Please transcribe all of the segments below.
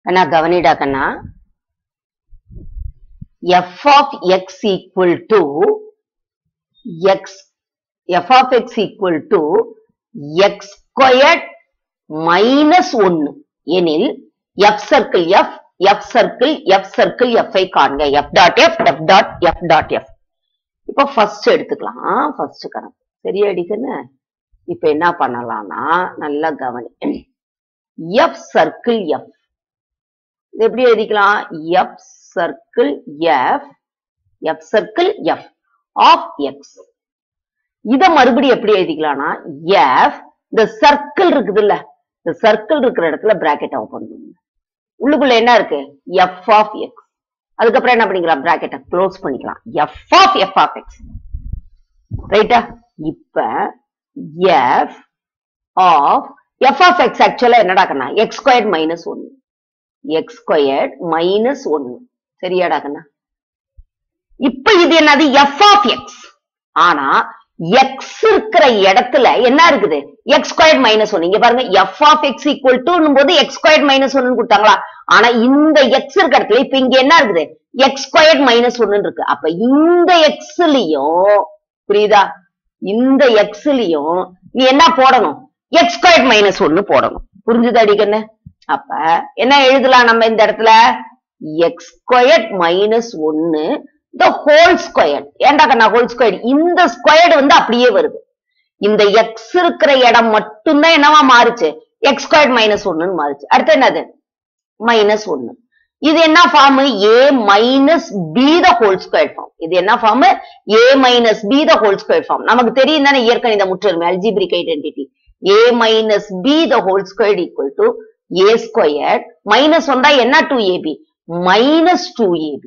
கண்ணா கவனிடா கண்ணா f of x equal to x f of x equal to x square minus ஒன்னு எனில் f circle f f circle f circle f ஐ காண்க f dot f f dot f dot f இப்போ first எடுத்துக்கலாம் first கணக்கு சரியா அடிக்கன்னு இப்ப என்ன பண்ணலாம்னா நல்லா கவனி எஃப் சர்க்கிள் எஃப் இது எப்படி எழுதிக்கலாம் f circle f f circle f of x இத மறுபடியும் எப்படி எழுதிக்கலாம்னா எஃப் இந்த சர்க்கிள் இருக்குதுல்ல இந்த சர்க்கிள் இருக்கிற இடத்துல பிராக்கெட் ஓபன் பண்ணுங்க உள்ளுக்குள்ள என்ன இருக்கு எஃப் ஆஃப் எக்ஸ் அதுக்கப்புறம் என்ன பண்ணிக்கலாம் பிராக்கெட்டை க்ளோஸ் பண்ணிக்கலாம் f of f of x ரைட்டா இப்ப f of f of x ஆக்சுவலா என்னடா கண்ணா எக்ஸ் ஸ்கொயர்ட் மைனஸ் ஒன்னு எக்ஸ் ஸ்கொயர்ட் மைனஸ் ஒன்னு சரியாடா கண்ணா இப்ப இது என்னது எஃப் ஆஃப் எக்ஸ் ஆனா எக்ஸ் இருக்கிற இடத்துல என்ன இருக்குது எக்ஸ் ஸ்கொயர் மைனஸ் ஒன் இங்க பாருங்க f of x equal to போது எக்ஸ் ஸ்கொயர் மைனஸ் ஒன்னு கொடுத்தாங்களா ஆனா இந்த எக்ஸ் இருக்கிற இடத்துல இப்ப இங்க என்ன இருக்குது எக்ஸ் ஸ்கொயர் மைனஸ் ஒன்னு இருக்கு அப்ப இந்த எக்ஸ்லயும் புரியுதா இந்த எக்ஸ்லயும் நீ என்ன போடணும் எக்ஸ் ஸ்கொயர் மைனஸ் ஒன்னு போடணும் புரிஞ்சுது அடிக்கண்ணு அப்ப என்ன எழுதலாம் நம்ம இந்த இடத்துல எக்ஸ் ஸ்கொயர் மைனஸ் ஒன்னு த ஹோல் ஸ்கொயர் ஏன்டா கண்ணா ஹோல் ஸ்கொயர் இந்த ஸ்கொயர்டு வந்து அப்படியே வருது இந்த எக்ஸ் இருக்கிற இடம் மட்டும்தான் என்னவா மாறுச்சு எக்ஸ் ஸ்கொயர் மைனஸ் ஒன்னு மாறுச்சு அடுத்து என்னது மைனஸ் ஒன்னு இது என்ன form a minus b the whole square form இது என்ன form a minus b the whole square form நமக்கு தெரியும் தானே இயற்கணித முற்றுரிமை algebraic identity a minus b the whole square equal to a square minus வந்தா என்ன two a b minus two a b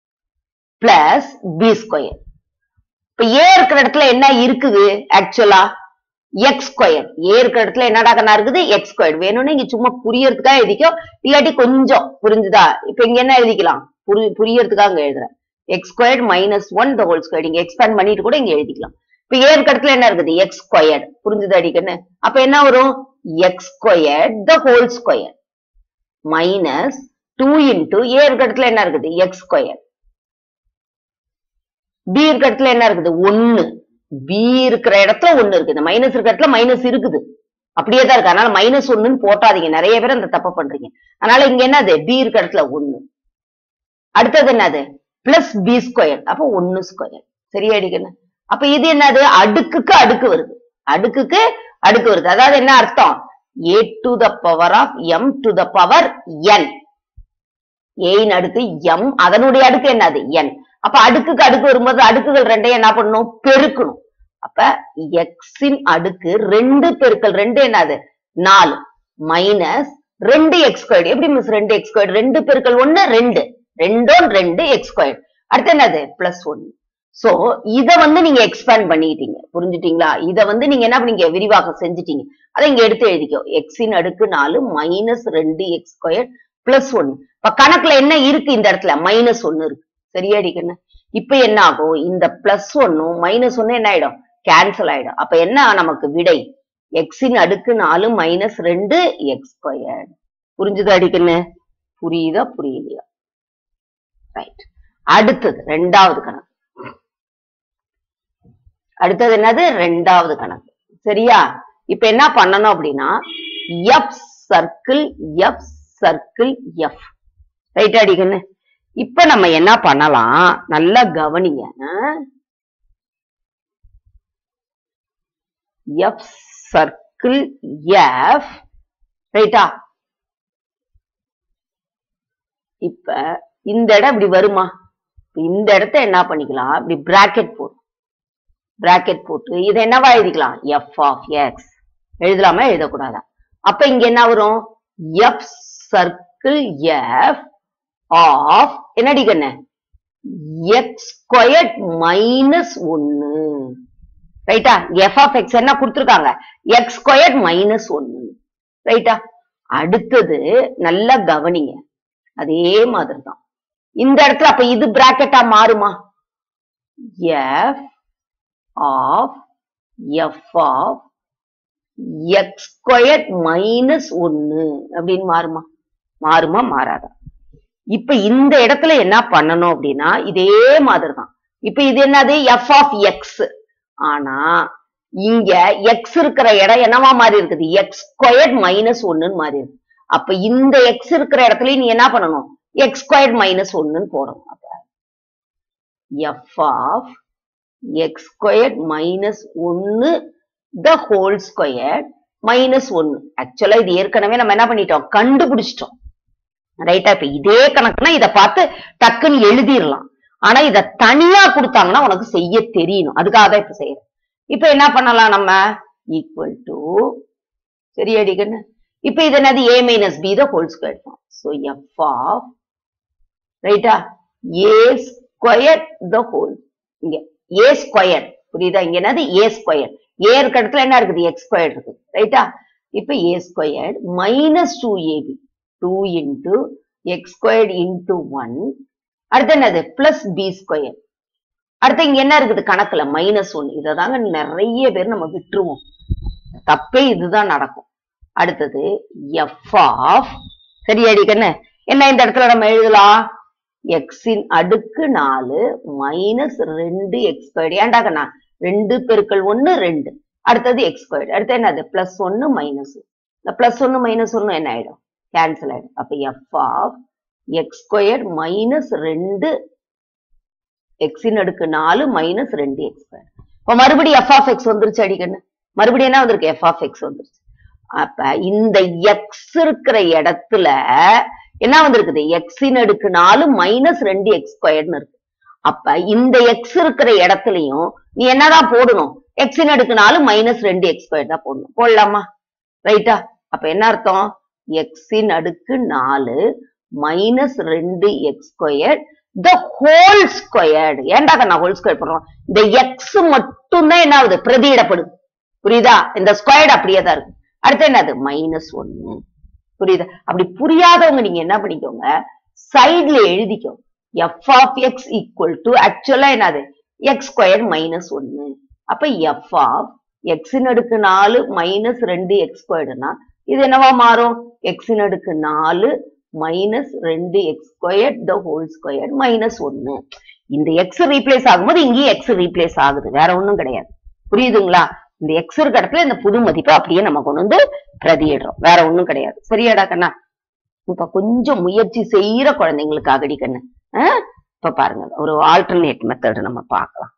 plus b square இப்ப ஏ இருக்கிற இடத்துல என்ன இருக்குது ஆக்சுவலா எக்ஸ் ஸ்கொயர் ஏ இருக்கிற இடத்துல என்னடா கண்ணா இருக்குது எக்ஸ் ஸ்கொயர் வேணும்னு இங்க சும்மா புரியறதுக்காக எழுதிக்கோ இல்லாட்டி கொஞ்சம் புரிஞ்சுதா இப்ப இங்க என்ன எழுதிக்கலாம் புரி புரியறதுக்காக அங்க எழுதுறேன் x square minus one the whole square இங்க எக்ஸ்பேண்ட் பண்ணிட்டு கூட இங்க எழுதிக்கலாம் இப்ப ஏ இருக்க இடத்துல என்ன இருக்குது எக்ஸ் ஸ்கொயர் புரிஞ்சுதா அடிக்கன்னு அப்ப என்ன வரும் x square the whole square minus two into a இருக்க இடத்துல என்ன இருக்குது எக்ஸ் ஸ்கொயர் பி இருக்க இடத்துல என்ன இருக்குது ஒன்னு பி இருக்கிற இடத்துல ஒண்ணு இருக்குது இந்த மைனஸ் இருக்கிற இடத்துல மைனஸ் இருக்குது அப்படியே தான் இருக்கு அதனால மைனஸ் ஒண்ணுன்னு போட்டாதீங்க நிறைய பேர் அந்த தப்ப பண்றீங்க அதனால இங்க என்னது பி இருக்கிற இடத்துல ஒண்ணு அடுத்தது என்னது பிளஸ் பி ஸ்கொயர் அப்ப ஒன்னு ஸ்கொயர் சரியா அடிக்கணும் அப்ப இது என்னது அடுக்குக்கு அடுக்கு வருது அடுக்குக்கு அடுக்கு வருது அதாவது என்ன அர்த்தம் a to the power of m to the power n ஏயின் அடுக்கு எம் அதனுடைய அடுக்கு என்னது என் அப்ப அடுக்குக்கு அடுக்கு வரும்போது அடுக்குகள் ரெண்டையும் என்ன பண்ணணும் பெருக்கணும் அப்ப எக்ஸின் அடுக்கு ரெண்டு பெருக்கல் ரெண்டு என்னது நாலு மைனஸ் ரெண்டு எக்ஸ் ஸ்கொயர் எப்படி மிஸ் ரெண்டு எக்ஸ் ஸ்கொயர் ரெண்டு பெருக்கல் ஒண்ணு ரெண்டு ரெண்டோன் ரெண்டு எக்ஸ் ஸ்கொயர் அடுத்து என்னது பிளஸ் ஒன்னு சோ இத வந்து நீங்க எக்ஸ்பேண்ட் பண்ணிட்டீங்க புரிஞ்சுட்டீங்களா இத வந்து நீங்க என்ன பண்ணீங்க விரிவாக்கம் செஞ்சுட்டீங்க அதை இங்க எடுத்து எழுதிக்கோ எக்ஸின் அடுக்கு நாலு மைனஸ் ரெண்டு எக்ஸ் ஸ்கொயர் பிளஸ் ஒன்னு இப்ப கணக்குல என்ன இருக்கு இந்த இடத்துல மைனஸ் ஒன்னு இருக்கு சரியா அடிக்கணும் இப்ப என்ன ஆகும் இந்த பிளஸ் ஒன்னும் மைனஸ் ஒன்னு என்ன ஆயிடும் கேன்சல் ஆயிடும் அப்ப என்ன நமக்கு விடை எக்ஸின் அடுக்கு நாலு மைனஸ் ரெண்டு எக்ஸ் ஸ்கொயர் புரிஞ்சுது அடிக்கண்ணு புரியுதா புரியலையா ரைட் அடுத்தது ரெண்டாவது கணக்கு அடுத்தது என்னது ரெண்டாவது கணக்கு சரியா இப்ப என்ன பண்ணணும் அப்படின்னா f circle f circle f right அடிக்கண்ணு இப்ப நம்ம என்ன பண்ணலாம் நல்லா கவனிங்க எஃப் சர்க்கிள் எஃப் ரைட்டா இப்ப இந்த இடம் இப்படி வருமா இந்த இடத்த என்ன பண்ணிக்கலாம் இப்படி பிராக்கெட் போட்டு பிராக்கெட் போட்டு இதை என்னவா எழுதிக்கலாம் எஃப் ஆஃப் எக்ஸ் எழுதலாமா எழுதக்கூடாதா அப்ப இங்க என்ன வரும் எஃப் சர்க்கிள் எஃப் ஆஃப் என்னடி கண்ணு எக்ஸ் ஸ்கொயர்ட் மைனஸ் ஒன்னு ரைட்டா எஃப் ஆஃப் எக்ஸ் என்ன கொடுத்துருக்காங்க எக்ஸ் ஸ்கொயர்ட் மைனஸ் ஒன்னு ரைட்டா அடுத்தது நல்லா கவனிங்க அதே மாதிரி தான் இந்த இடத்துல அப்ப இது பிராக்கெட்டா மாறுமா f of f of x squared minus ஒன்னு அப்படின்னு மாறுமா மாறுமா மாறாதா இப்ப இந்த இடத்துல என்ன பண்ணணும் அப்படின்னா இதே மாதிரி தான் இப்ப இது என்னது எஃப் ஆஃப் எக்ஸ் ஆனா இங்க எக்ஸ் இருக்கிற இடம் என்னவா மாறி இருக்குது எக்ஸ் ஸ்கொயர்ட் மைனஸ் ஒன்னுன்னு மாறி இருக்கு அப்ப இந்த எக்ஸ் இருக்கிற இடத்துல நீ என்ன பண்ணணும் எக்ஸ் ஸ்கொயர்ட் மைனஸ் ஒன்னுன்னு போடணும் அப்ப f of x squared minus ஒன்னு த ஹோல் ஸ்கொயர் மைனஸ் ஒன்னு ஆக்சுவலா இது ஏற்கனவே நம்ம என்ன பண்ணிட்டோம் கண்டுபிடிச்சிட்டோம் ரைட்டா இப்ப இதே கணக்குனா இத பார்த்து டக்குன்னு எழுதிடலாம் ஆனா இத தனியா கொடுத்தாங்கன்னா உனக்கு செய்ய தெரியணும் அதுக்காக தான் இப்ப செய்யறேன் இப்ப என்ன பண்ணலாம் நம்ம ஈக்குவல் டு சரியாடி கண்ணு இப்ப இது என்னது a minus b the whole square form so f of ரைட்டா ஏ ஸ்கொயர் த ஹோல் இங்க ஏ ஸ்கொயர் புரியுதா இங்க என்னது ஏ ஸ்கொயர் ஏ இருக்க இடத்துல என்ன இருக்குது எக்ஸ் ஸ்கொயர் இருக்குது ரைட்டா இப்ப a square minus two a b two into x square into one அடுத்து என்னது பிளஸ் பி ஸ்கொயர் அடுத்து இங்க என்ன இருக்குது கணக்குல மைனஸ் ஒன் இதை தாங்க நிறைய பேர் நம்ம விட்டுருவோம் தப்பே இதுதான் நடக்கும் அடுத்தது எஃப் ஆஃப் சரியாடி கண்ணு என்ன இந்த இடத்துல நம்ம எழுதலாம் எக்ஸின் அடுக்கு நாலு மைனஸ் ரெண்டு எக்ஸ் ஸ்கொயர்டு ஏன்டா கண்ணா ரெண்டு பெருக்கள் ஒன்னு ரெண்டு அடுத்தது எக்ஸ் ஸ்கொயர்டு அடுத்து என்னது பிளஸ் ஒன்னு மைனஸ் இந்த பிளஸ் ஒன்னு மைனஸ் ஒன்னு என்ன ஆயிடும் கேன்சல் ஆயிடும் அப்ப f of x square minus ரெண்டு எக்ஸின் அடுக்கு நாலு மைனஸ் ரெண்டு எக்ஸ் ஸ்கொயர் இப்போ மறுபடியும் எஃப் ஆஃப் எக்ஸ் வந்துருச்சு அடிக்கண்ணு மறுபடியும் என்ன வந்திருக்கு எஃப் ஆஃப் எக்ஸ் வந்துருச்சு அப்ப இந்த எக்ஸ் இருக்கிற இடத்துல என்ன வந்திருக்குது எக்ஸின் அடுக்கு நாலு மைனஸ் ரெண்டு எக்ஸ் ஸ்கொயர்னு இருக்கு அப்ப இந்த எக்ஸ் இருக்கிற இடத்துலயும் நீ என்னதான் போடணும் எக்ஸின் அடுக்கு நாலு மைனஸ் ரெண்டு எக்ஸ் ஸ்கொயர் தான் போடணும் போடலாமா ரைட்டா அப்ப என்ன அர்த்தம் எக்ஸின் அடுக்கு நாலு மைனஸ் ரெண்டு x square the whole squared ஏன்டா நான் ஹோல் ஸ்கொயர் பண்றோம் இந்த எக்ஸ் மட்டும்தான் என்ன ஆகுது பிரதியிடப்படுது புரியுதா இந்த ஸ்கொயர்டு அப்படியே தான் இருக்கு அடுத்து என்னது மைனஸ் ஒன்னு புரியுதா அப்படி புரியாதவங்க நீங்க என்ன பண்ணிக்கோங்க சைட்ல எழுதிக்கோ f of x equal to ஆக்சுவலா என்னது எக்ஸ் ஸ்கொயர் மைனஸ் ஒன்னு அப்ப எஃப் ஆஃப் எக்ஸின் அடுக்கு நாலு மைனஸ் ரெண்டு எக்ஸ் ஸ்கொயர்டுனா இது என்னவா மாறும் எக்ஸின் அடுக்கு நாலு மைனஸ் ரெண்டு x square the whole square minus ஒன்னு இந்த எக்ஸ் ரீப்ளேஸ் ஆகும்போது இங்கேயும் எக்ஸ் ரீப்ளேஸ் ஆகுது வேற ஒண்ணும் கிடையாது புரியுதுங்களா இந்த எக்ஸ் இருக்க இடத்துல இந்த புது மதிப்பை அப்படியே நம்ம கொண்டு வந்து பிரதியிடுறோம் வேற ஒண்ணும் கிடையாது சரியாடா கண்ணா இப்ப கொஞ்சம் முயற்சி செய்யற குழந்தைங்களுக்கு அகடி கண்ணு ஆஹ் இப்ப பாருங்க ஒரு ஆல்டர்னேட் மெத்தட் நம்ம பார்க்கலாம்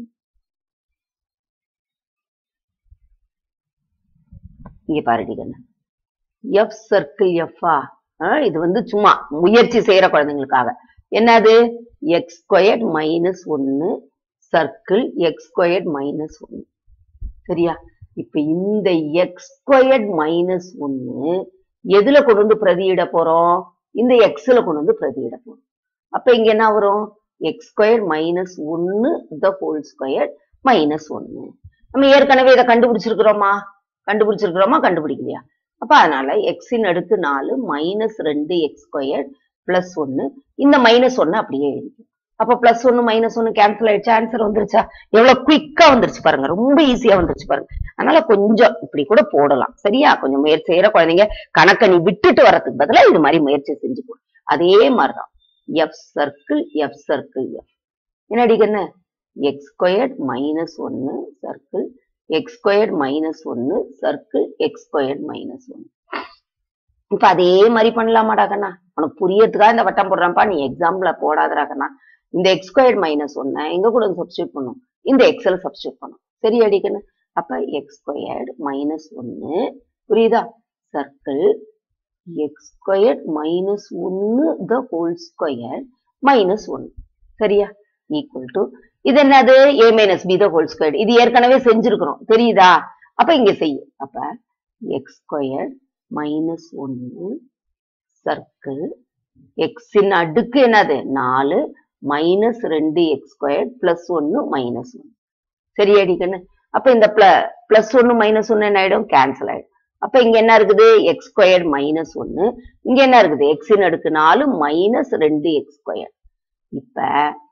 இங்க பாருடி கண்ணு எஃப் சர்க்கிள் எஃப்ஆ இது வந்து சும்மா முயற்சி செய்யற குழந்தைங்களுக்காக என்னது எக்ஸ் ஸ்கொயர் மைனஸ் ஒன்னு சர்க்கிள் எக்ஸ் ஸ்கொயர் மைனஸ் ஒன்னு சரியா இப்ப இந்த எக்ஸ் ஸ்கொயர் மைனஸ் ஒன்னு எதுல கொண்டு வந்து பிரதியிட போறோம் இந்த எக்ஸ்ல கொண்டு வந்து பிரதியிட போறோம் அப்ப இங்க என்ன வரும் எக்ஸ் ஸ்கொயர் மைனஸ் ஒன்னு த ஹோல் ஸ்கொயர் மைனஸ் ஒன்னு நம்ம ஏற்கனவே இதை கண்டுபிடிச்சிருக்கிறோமா கண்டுபிடிச்சிருக்கிறோமா கண்டுபிடிக்கலையா அப்ப அதனால எக்ஸின் அடுக்கு நாலு மைனஸ் ரெண்டு எக்ஸ் ஸ்கொயர் பிளஸ் ஒன்னு இந்த மைனஸ் ஒன்னு அப்படியே எழுதிக்கும் அப்ப பிளஸ் ஒன்னு மைனஸ் ஒன்னு கேன்சல் ஆயிடுச்சு ஆன்சர் வந்துருச்சா எவ்வளவு குயிக்கா வந்துருச்சு பாருங்க ரொம்ப ஈஸியா வந்துருச்சு பாருங்க அதனால கொஞ்சம் இப்படி கூட போடலாம் சரியா கொஞ்சம் முயற்சி செய்யற குழந்தைங்க கணக்கை நீ விட்டுட்டு வரதுக்கு பதிலா இது மாதிரி முயற்சி செஞ்சு போடு அதே மாதிரிதான் f circle f circle f என்னடி என்ன எக்ஸ் ஸ்கொயர்ட் மைனஸ் ஒன்னு சர்க்கிள் எக்ஸ் ஸ்கொயர்ட் மைனஸ் ஒன்னு சர்க்கிள் எக்ஸ் ஸ்கொயர்ட் மைனஸ் ஒன்னு இப்ப அதே மாதிரி பண்ணலாமாடா கண்ணா உனக்கு புரியறதுக்காக இந்த வட்டம் போடுறான்ப்பா நீ எக்ஸாம்பிள போடாதடா கண்ணா இந்த எக்ஸ் ஸ்கொயர்ட் மைனஸ் ஒன்ன எங்க கூட சப்ஸ்டியூட் பண்ணும் இந்த எக்ஸல் சப்ஸ்டியூட் பண்ணும் சரி அடிக்கண்ணு அப்ப எக்ஸ் ஸ்கொயர்ட் மைனஸ் ஒன்னு புரியுதா சர்க்கிள் எக்ஸ் ஸ்கொயர்ட் மைனஸ் ஒன்னு the whole square minus one சரியா ஈக்குவல் டு இது என்னது a minus b the whole square இது ஏற்கனவே செஞ்சிருக்கிறோம் தெரியுதா அப்ப இங்க செய்யும் அப்ப எக்ஸ் ஸ்கொயர் மைனஸ் ஒன்னு சர்க்கிள் எக்ஸின் அடுக்கு என்னது நாலு மைனஸ் ரெண்டு எக்ஸ் ஸ்கொயர் பிளஸ் ஒன்னு மைனஸ் ஒன் சரியாடி கண்ணு அப்ப இந்த பிளஸ் ஒன்னு மைனஸ் ஒன்னு என்ன ஆயிடும் கேன்சல் ஆயிடும் அப்ப இங்க என்ன இருக்குது எக்ஸ் ஸ்கொயர் மைனஸ் ஒன்னு இங்க என்ன இருக்குது எக்ஸின் அடுக்கு நாலு மைனஸ் ரெண்டு எக்ஸ் ஸ்கொயர் இப்ப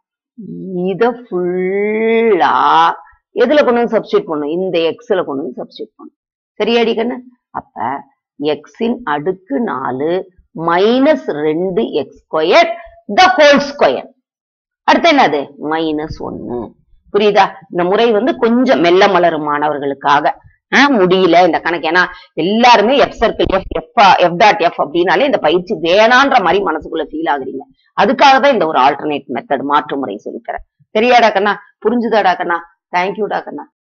இத ஃபுல்லா எதுல கொண்டு வந்து சப்ஸ்டியூட் பண்ணும் இந்த எக்ஸ்ல கொண்டு வந்து சப்ஸ்டியூட் பண்ணும் சரியாடி கண்ணு அப்ப எக்ஸின் அடுக்கு நாலு மைனஸ் ரெண்டு x square the whole square அடுத்து என்னது மைனஸ் ஒன்னு புரியுதா இந்த முறை வந்து கொஞ்சம் மெல்ல மலரும் மாணவர்களுக்காக ஆஹ் முடியல இந்த கணக்கு ஏன்னா எல்லாருமே f circle f f f dot f அப்படின்னாலே இந்த பயிற்சி வேணான்ற மாதிரி மனசுக்குள்ள ஃபீல் ஆகுறீங்க அதுக்காக தான் இந்த ஒரு ஆல்டர்னேட் மெத்தட் மாற்று முறை சொல்லித்தரேன் தெரியாடா கண்ணா புரிஞ்சுதாடா கண்ணா தேங்க்யூடா கண்ணா